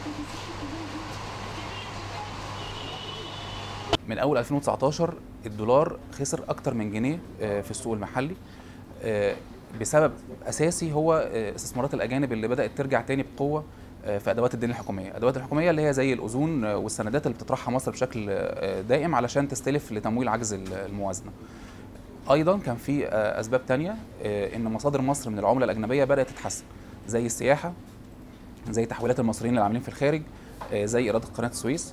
من اول 2019 الدولار خسر اكتر من جنيه آه، في السوق المحلي آه، بسبب اساسي هو آه، استثمارات الاجانب اللي بدات ترجع تاني بقوه آه، في ادوات الدين الحكوميه، الادوات الحكوميه اللي هي زي الاذون آه، والسندات اللي بتطرحها مصر بشكل آه، دائم علشان تستلف لتمويل عجز الموازنه. ايضا كان في آه، اسباب تانية آه، ان مصادر مصر من العمله الاجنبيه بدات تتحسن زي السياحه زي تحويلات المصريين اللي عاملين في الخارج آه، زي ايرادات قناه السويس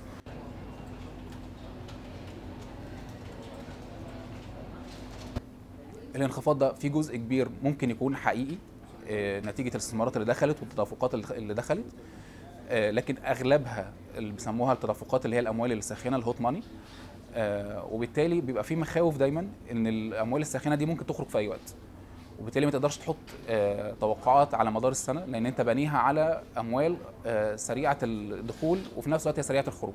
الانخفاض ده في جزء كبير ممكن يكون حقيقي آه، نتيجه الاستثمارات اللي دخلت والتدفقات اللي اللي دخلت آه، لكن اغلبها اللي بيسموها التدفقات اللي هي الاموال الساخنه الهوت ماني آه، وبالتالي بيبقى في مخاوف دايما ان الاموال الساخنه دي ممكن تخرج في اي وقت وبالتالي ما تقدرش تحط آه، توقعات على مدار السنه لان انت بانيها على اموال آه، سريعه الدخول وفي نفس الوقت هي سريعه الخروج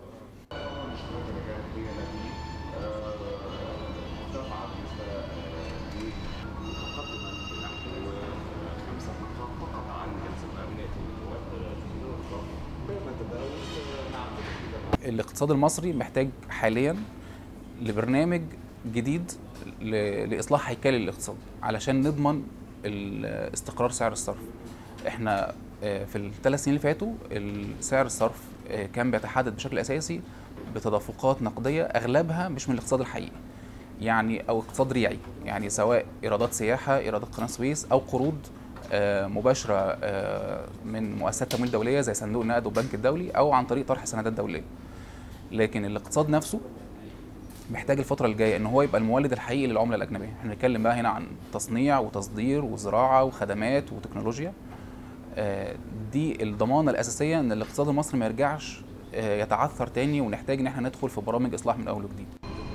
الاقتصاد المصري محتاج حاليا لبرنامج جديد ل- لاصلاح هيكل الاقتصاد علشان نضمن ال- استقرار سعر الصرف احنا آه، في الثلاث سنين اللي فاتوا ال- سعر الصرف آه، كان بيتحدد بشكل اساسي بتدفقات نقديه اغلبها مش من الاقتصاد الحقيقي يعني او اقتصاد ريعي يعني سواء ايرادات سياحه ايرادات قناه السويس او قروض آه، مباشره آه، من مؤسسات تمويل دوليه زي صندوق النقد والبنك الدولي او عن طريق طرح سندات دوليه لكن الاقتصاد نفسه محتاج الفترة الجاية ان هو يبقى المولد الحقيقي للعملة الأجنبية، احنا بنتكلم بقى هنا عن تصنيع وتصدير وزراعة وخدمات وتكنولوجيا. آه، دي الضمانة الأساسية ان الاقتصاد المصري ما يرجعش آه، يتعثر تاني ونحتاج ان احنا ندخل في برامج إصلاح من أول وجديد.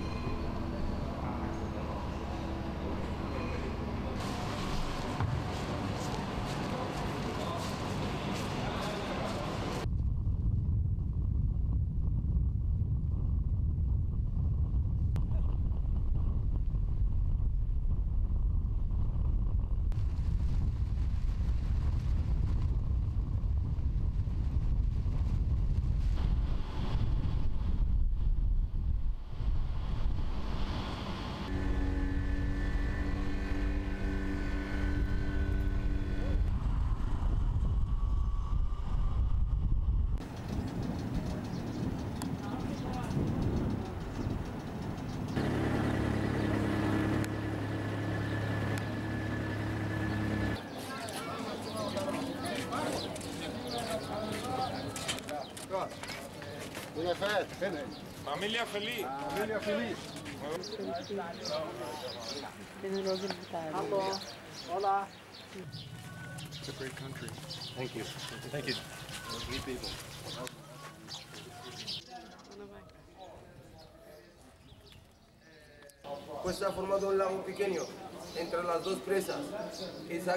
Una fat, finish. Família feliz. Família feliz. فين الراجل بتاع ال- Hello. Hola. It's a great country. Thank you. Thank you. Great people. Questo ha formato un lago pequeño entre las dos presas. Esa-